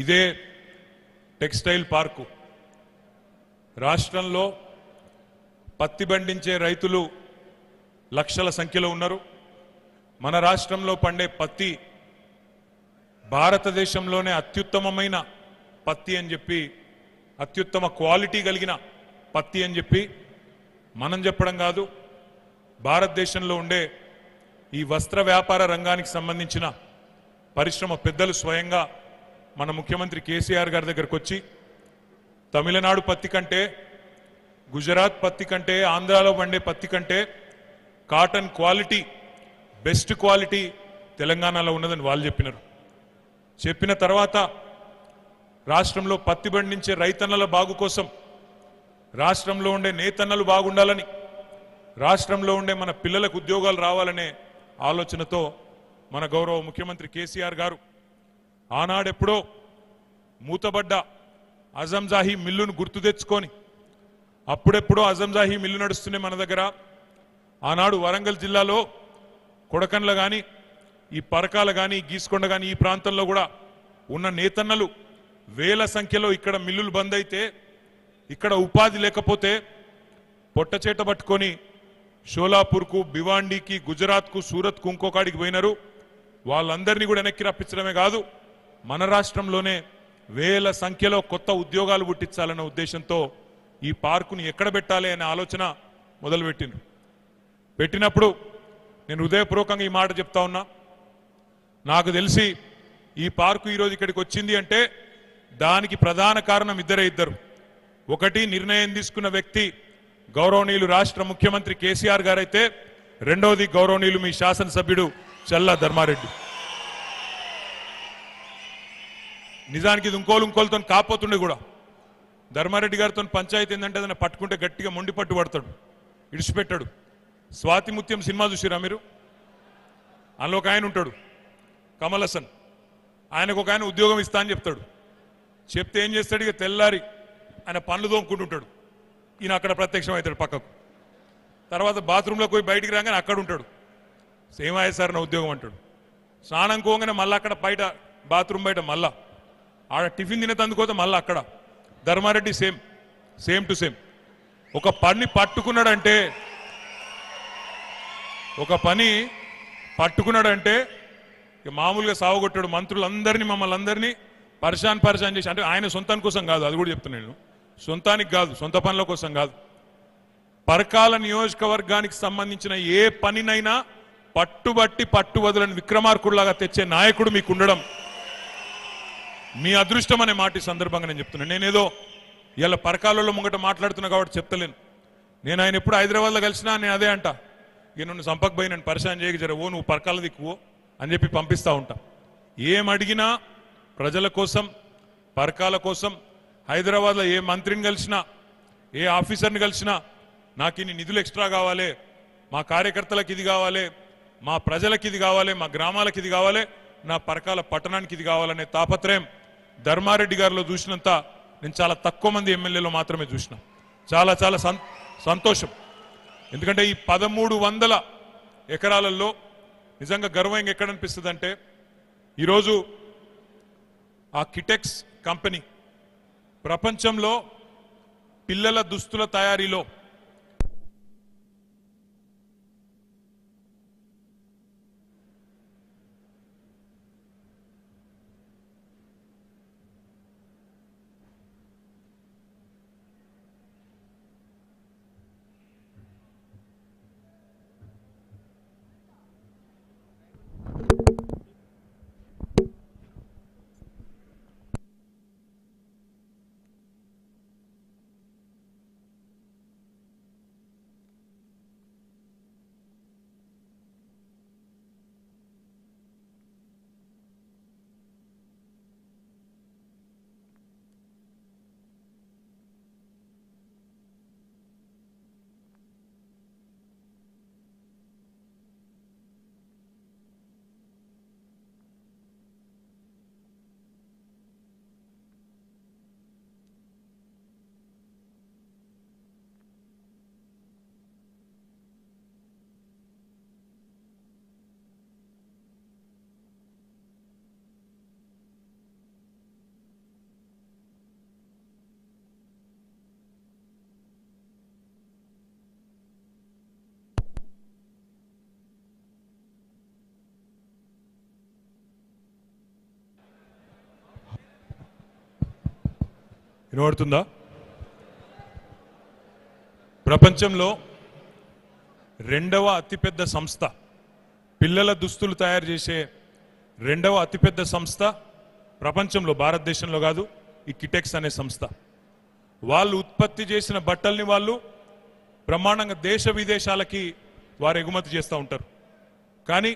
ఇదే textile park రాష్ట్రంలో పత్తి పండించే రైతులు లక్షల సంఖ్యలో ఉన్నారు మన రాష్ట్రంలో పండే పత్తి భారతదేశంలోనే అత్యుత్తమమైన పత్తి అని చెప్పి అత్యుత్తమ క్వాలిటీ కలిగిన పత్తి అని చెప్పి మనం చెప్పడం కాదు భారతదేశంలో ఉండే ఈ వస్త్ర వ్యాపార రంగానికి సంబంధించిన పరిశ్రమ పెద్దలు స్వయంగా మన ముఖ్యమంత్రి కేసీఆర్ గారి దగ్గరకు వచ్చి తమిళనాడు పత్తి కంటే గుజరాత్ పత్తి కంటే ఆంధ్రాలో పండే పత్తి కంటే కాటన్ క్వాలిటీ బెస్ట్ క్వాలిటీ తెలంగాణలో ఉన్నదని వాళ్ళు చెప్పినారు చెప్పిన తర్వాత రాష్ట్రంలో పత్తి పండించే రైతన్నల బాగు కోసం రాష్ట్రంలో ఉండే నేతన్నలు బాగుండాలని రాష్ట్రంలో ఉండే మన పిల్లలకు ఉద్యోగాలు రావాలనే ఆలోచనతో మన గౌరవ ముఖ్యమంత్రి కేసీఆర్ గారు ఆనాడెప్పుడో మూతబడ్డ అజంజాహీ మిల్లును గుర్తు తెచ్చుకొని అప్పుడెప్పుడో అజంజాహీ మిల్లు నడుస్తున్నాయి మన దగ్గర ఆనాడు వరంగల్ జిల్లాలో కొడకండ్ల కానీ ఈ పరకాల కానీ గీసుకొండ కానీ ఈ ప్రాంతంలో కూడా ఉన్న నేతన్నలు వేల సంఖ్యలో ఇక్కడ మిల్లులు బంద్ అయితే ఇక్కడ ఉపాధి లేకపోతే పొట్టచేట పట్టుకొని షోలాపూర్కు భివాండీకి గుజరాత్కు సూరత్కు ఇంకోకాడికి పోయినారు వాళ్ళందరినీ కూడా వెనక్కి రప్పించడమే కాదు మన రాష్ట్రంలోనే వేల సంఖ్యలో కొత్త ఉద్యోగాలు పుట్టించాలన్న ఉద్దేశంతో ఈ పార్కుని ఎక్కడ పెట్టాలి అనే ఆలోచన మొదలుపెట్టిండ్రు పెట్టినప్పుడు నేను హృదయపూర్వకంగా ఈ మాట చెప్తా ఉన్నా నాకు తెలిసి ఈ పార్కు ఈరోజు ఇక్కడికి వచ్చింది అంటే దానికి ప్రధాన కారణం ఇద్దరే ఇద్దరు ఒకటి నిర్ణయం తీసుకున్న వ్యక్తి గౌరవనీయులు రాష్ట్ర ముఖ్యమంత్రి కేసీఆర్ గారైతే రెండవది గౌరవనీయులు మీ శాసనసభ్యుడు చల్లా ధర్మారెడ్డి నిజానికి ఇది ఇంకోలు ఇంకోలతో కాపోతుండే కూడా ధర్మారెడ్డి గారితో పంచాయతీ ఏంటంటే ఏదైనా పట్టుకుంటే గట్టిగా మొండి పట్టు పడతాడు ఇడిచిపెట్టాడు స్వాతి ముత్యం సినిమా చూసిరా మీరు అందులో ఒక ఆయన ఉంటాడు కమల్ హసన్ ఆయనకు ఒక ఆయన ఉద్యోగం ఇస్తా అని చెప్తాడు చెప్తే ఏం చేస్తాడు ఇక తెల్లారి ఆయన పనులు తోముకుంటుంటాడు ఈయన అక్కడ ప్రత్యక్షం అవుతాడు పక్కకు తర్వాత బాత్రూంలోకి పోయి బయటికి రాగానే అక్కడ ఉంటాడు సేమ్ అయ్యే సార్ నా ఉద్యోగం అంటాడు స్నానం కోగానే మళ్ళీ అక్కడ బయట బాత్రూమ్ బయట మళ్ళా ఆడ టిఫిన్ తినేతందుకోతే మళ్ళీ అక్కడ Dharmareddy same same to same ఒక పని పట్టుకున్నాడంటే ఒక పని పట్టుకున్నాడంటే ఇక మామూలుగా సావగొట్టాడు మంత్రులందరినీ మమ్మల్ని అందరినీ పరిశాన్ పరిశాన్ చేసి అంటే ఆయన సొంతాని కోసం కాదు అది కూడా చెప్తున్నాను నేను సొంతానికి కాదు సొంత పనుల కోసం కాదు పరకాల నియోజకవర్గానికి సంబంధించిన ఏ పనినైనా పట్టుబట్టి పట్టు వదలని విక్రమార్కుడిలాగా తెచ్చే నాయకుడు మీకు ఉండడం మీ అదృష్టం అనే మాట ఈ సందర్భంగా నేను చెప్తున్నాను నేనేదో ఇలా పరకాలలో ముంగట మాట్లాడుతున్నా కాబట్టి చెప్తలేను నేను ఆయన ఎప్పుడు హైదరాబాద్లో కలిసినా నేను అదే అంట ఇక నన్ను సంపకపోయి నేను పరిశాన్ చేయక జర ఓ నువ్వు పరకాల దిక్కువో అని చెప్పి పంపిస్తా ఉంటా ఏం అడిగినా ప్రజల కోసం పరకాల కోసం హైదరాబాద్లో ఏ మంత్రిని కలిసినా ఏ ఆఫీసర్ని కలిసినా నాకు ఇన్ని నిధులు ఎక్స్ట్రా కావాలి మా కార్యకర్తలకు ఇది కావాలి మా ప్రజలకు ఇది కావాలి మా గ్రామాలకు ఇది కావాలి నా పరకాల పట్టణానికి ఇది కావాలనే తాపత్రయం ధర్మారెడ్డి గారిలో చూసినంత నేను చాలా తక్కువ మంది ఎమ్మెల్యేలో మాత్రమే చూసిన చాలా చాలా సం- సంతోషం ఎందుకంటే ఈ పదమూడు వందల ఎకరాలలో నిజంగా గర్వం ఎక్కడ అనిపిస్తుంది అంటే ఈరోజు ఆ కిటెక్స్ కంపెనీ ప్రపంచంలో పిల్లల దుస్తుల తయారీలో వినబడుతుందా ప్రపంచంలో రెండవ అతిపెద్ద సంస్థ పిల్లల దుస్తులు తయారు చేసే రెండవ అతిపెద్ద సంస్థ ప్రపంచంలో భారతదేశంలో కాదు ఈ కిటెక్స్ అనే సంస్థ వాళ్ళు ఉత్పత్తి చేసిన బట్టల్ని వాళ్ళు బ్రహ్మాండంగా దేశ విదేశాలకి వారు ఎగుమతి చేస్తూ ఉంటారు కానీ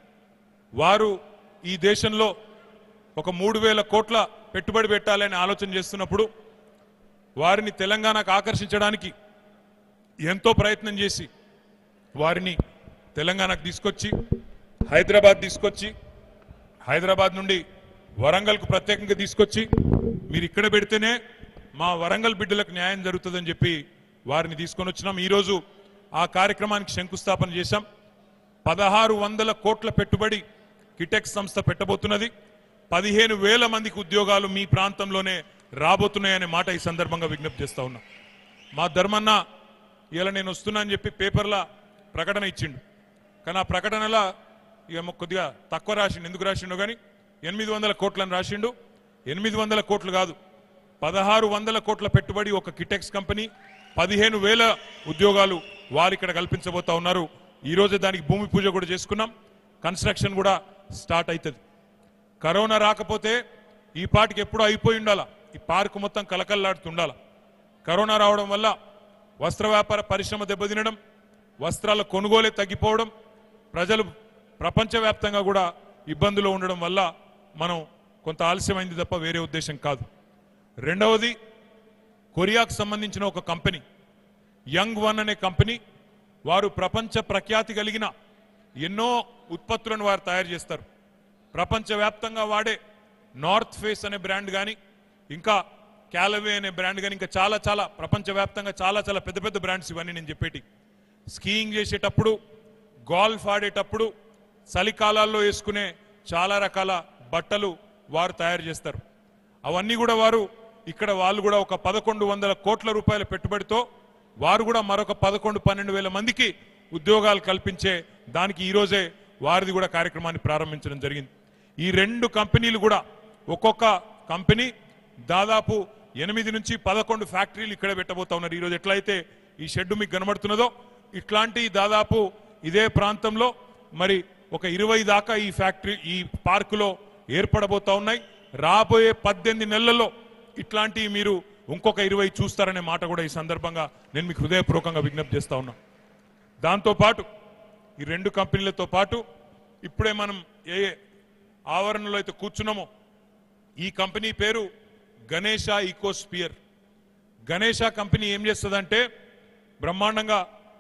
వారు ఈ దేశంలో ఒక మూడు వేల కోట్ల పెట్టుబడి పెట్టాలని ఆలోచన చేస్తున్నప్పుడు వారిని తెలంగాణకు ఆకర్షించడానికి ఎంతో ప్రయత్నం చేసి వారిని తెలంగాణకు తీసుకొచ్చి హైదరాబాద్ తీసుకొచ్చి హైదరాబాద్ నుండి వరంగల్కు ప్రత్యేకంగా తీసుకొచ్చి మీరు ఇక్కడ పెడితేనే మా వరంగల్ బిడ్డలకు న్యాయం జరుగుతుందని చెప్పి వారిని తీసుకొని వచ్చినాం ఈరోజు ఆ కార్యక్రమానికి శంకుస్థాపన చేశాం పదహారు వందల కోట్ల పెట్టుబడి కిటెక్స్ సంస్థ పెట్టబోతున్నది పదిహేను వేల మందికి ఉద్యోగాలు మీ ప్రాంతంలోనే రాబోతున్నాయనే మాట ఈ సందర్భంగా విజ్ఞప్తి చేస్తా ఉన్నా మా ధర్మన్న ఇలా నేను వస్తున్నా అని చెప్పి పేపర్ల ప్రకటన ఇచ్చిండు కానీ ఆ ప్రకటనలో ఇక మొ- కొద్దిగా తక్కువ రాసిండు ఎందుకు రాసిండు కానీ ఎనిమిది వందల కోట్లని రాసిండు ఎనిమిది వందల కోట్లు కాదు పదహారు వందల కోట్ల పెట్టుబడి ఒక కిటెక్స్ కంపెనీ పదిహేను వేల ఉద్యోగాలు వారు ఇక్కడ కల్పించబోతా ఉన్నారు ఈ రోజు దానికి భూమి పూజ కూడా చేసుకున్నాం కన్స్ట్రక్షన్ కూడా స్టార్ట్ అవుతుంది కరోనా రాకపోతే ఈ పాటికి ఎప్పుడో అయిపోయి ఉండాలా ఈ పార్కు మొత్తం కలకల్లాడుతుండాల కరోనా రావడం వల్ల వస్త్ర వ్యాపార పరిశ్రమ దెబ్బతినడం వస్త్రాల కొనుగోలే తగ్గిపోవడం ప్రజలు ప్రపంచవ్యాప్తంగా కూడా ఇబ్బందులు ఉండడం వల్ల మనం కొంత ఆలస్యమైంది తప్ప వేరే ఉద్దేశం కాదు రెండవది కొరియాకు సంబంధించిన ఒక కంపెనీ యంగ్ వన్ అనే కంపెనీ వారు ప్రపంచ ప్రఖ్యాతి కలిగిన ఎన్నో ఉత్పత్తులను వారు తయారు చేస్తారు ప్రపంచవ్యాప్తంగా వాడే నార్త్ ఫేస్ అనే బ్రాండ్ కానీ ఇంకా క్యాలవే అనే బ్రాండ్ కానీ ఇంకా చాలా చాలా ప్రపంచవ్యాప్తంగా చాలా చాలా పెద్ద పెద్ద బ్రాండ్స్ ఇవన్నీ నేను చెప్పేటి స్కీయింగ్ చేసేటప్పుడు గోల్ఫ్ ఆడేటప్పుడు చలికాలాల్లో వేసుకునే చాలా రకాల బట్టలు వారు తయారు చేస్తారు అవన్నీ కూడా వారు ఇక్కడ వాళ్ళు కూడా ఒక పదకొండు వందల కోట్ల రూపాయల పెట్టుబడితో వారు కూడా మరొక పదకొండు పన్నెండు వేల మందికి ఉద్యోగాలు కల్పించే దానికి ఈ రోజే వారిది కూడా కార్యక్రమాన్ని ప్రారంభించడం జరిగింది ఈ రెండు కంపెనీలు కూడా ఒక్కొక్క కంపెనీ దాదాపు ఎనిమిది నుంచి పదకొండు ఫ్యాక్టరీలు ఇక్కడ పెట్టబోతా ఉన్నారు ఈరోజు ఎట్లయితే ఈ షెడ్ మీకు కనబడుతున్నదో ఇట్లాంటి దాదాపు ఇదే ప్రాంతంలో మరి ఒక ఇరవై దాకా ఈ ఫ్యాక్టరీ ఈ పార్కులో ఏర్పడబోతా ఉన్నాయి రాబోయే పద్దెనిమిది నెలల్లో ఇట్లాంటివి మీరు ఇంకొక ఇరవై చూస్తారనే మాట కూడా ఈ సందర్భంగా నేను మీకు హృదయపూర్వకంగా విజ్ఞప్తి చేస్తా ఉన్నా దాంతోపాటు ఈ రెండు కంపెనీలతో పాటు ఇప్పుడే మనం ఏ ఏ ఆవరణలో అయితే కూర్చున్నామో ఈ కంపెనీ పేరు గణేష ఈకోస్పియర్ గణేష కంపెనీ ఏం చేస్తుందంటే బ్రహ్మాండంగా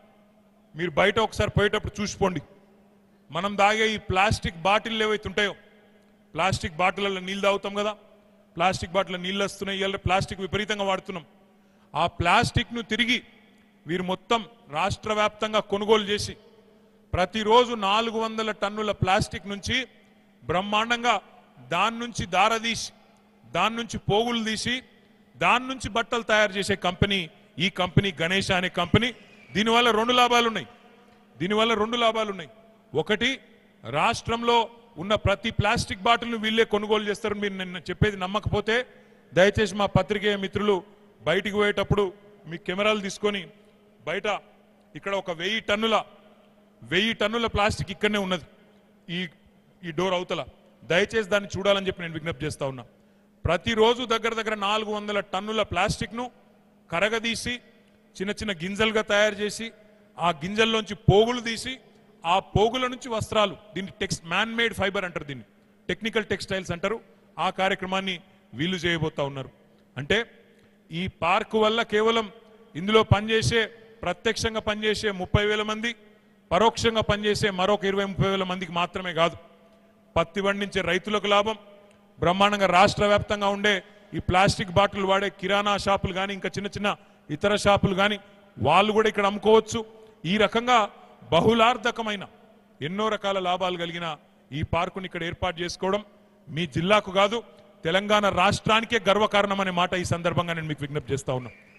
మీరు బయట ఒకసారి పోయేటప్పుడు చూసిపోండి మనం తాగే ఈ ప్లాస్టిక్ బాటిల్ ఏవైతే ఉంటాయో ప్లాస్టిక్ బాటిల్లో నీళ్ళు తాగుతాం కదా ప్లాస్టిక్ బాటిల్ నీళ్ళు వస్తున్నాయి ఇవాళ ప్లాస్టిక్ విపరీతంగా వాడుతున్నాం ఆ ప్లాస్టిక్ను తిరిగి వీరు మొత్తం రాష్ట్ర వ్యాప్తంగా కొనుగోలు చేసి ప్రతిరోజు నాలుగు వందల టన్నుల ప్లాస్టిక్ నుంచి బ్రహ్మాండంగా దాని నుంచి దారదీసి దాని నుంచి పోగులు తీసి దాని నుంచి బట్టలు తయారు చేసే కంపెనీ ఈ కంపెనీ గణేష అనే కంపెనీ దీనివల్ల రెండు లాభాలు ఉన్నాయి దీనివల్ల రెండు లాభాలు ఉన్నాయి ఒకటి రాష్ట్రంలో ఉన్న ప్రతి ప్లాస్టిక్ బాటిల్ను వీళ్ళే కొనుగోలు చేస్తారు మీరు నిన్న చెప్పేది నమ్మకపోతే దయచేసి మా పత్రికేయ మిత్రులు బయటికి పోయేటప్పుడు మీ కెమెరాలు తీసుకొని బయట ఇక్కడ ఒక వెయ్యి టన్నుల వెయ్యి టన్నుల ప్లాస్టిక్ ఇక్కడనే ఉన్నది ఈ ఈ డోర్ అవతల దయచేసి దాన్ని చూడాలని చెప్పి నేను విజ్ఞప్తి చేస్తా ఉన్నా ప్రతిరోజు దగ్గర దగ్గర నాలుగు వందల టన్నుల ప్లాస్టిక్ను కరగదీసి చిన్న చిన్న గింజలుగా తయారు చేసి ఆ గింజల్లోంచి పోగులు తీసి ఆ పోగుల నుంచి వస్త్రాలు దీన్ని టెక్స్ మ్యాన్ మేడ్ ఫైబర్ అంటారు దీన్ని టెక్నికల్ టెక్స్టైల్స్ అంటారు ఆ కార్యక్రమాన్ని వీళ్ళు చేయబోతా ఉన్నారు అంటే ఈ పార్క్ వల్ల కేవలం ఇందులో పనిచేసే ప్రత్యక్షంగా పనిచేసే ముప్పై వేల మంది పరోక్షంగా పనిచేసే మరొక ఇరవై ముప్పై వేల మందికి మాత్రమే కాదు పత్తి పండించే రైతులకు లాభం బ్రహ్మాండంగా రాష్ట్ర వ్యాప్తంగా ఉండే ఈ ప్లాస్టిక్ బాటిల్ వాడే కిరాణా షాపులు కానీ ఇంకా చిన్న చిన్న ఇతర షాపులు కానీ వాళ్ళు కూడా ఇక్కడ అమ్ముకోవచ్చు ఈ రకంగా బహుళార్థకమైన ఎన్నో రకాల లాభాలు కలిగిన ఈ పార్కుని ఇక్కడ ఏర్పాటు చేసుకోవడం మీ జిల్లాకు కాదు తెలంగాణ రాష్ట్రానికే గర్వకారణం అనే మాట ఈ సందర్భంగా నేను మీకు విజ్ఞప్తి చేస్తా ఉన్నా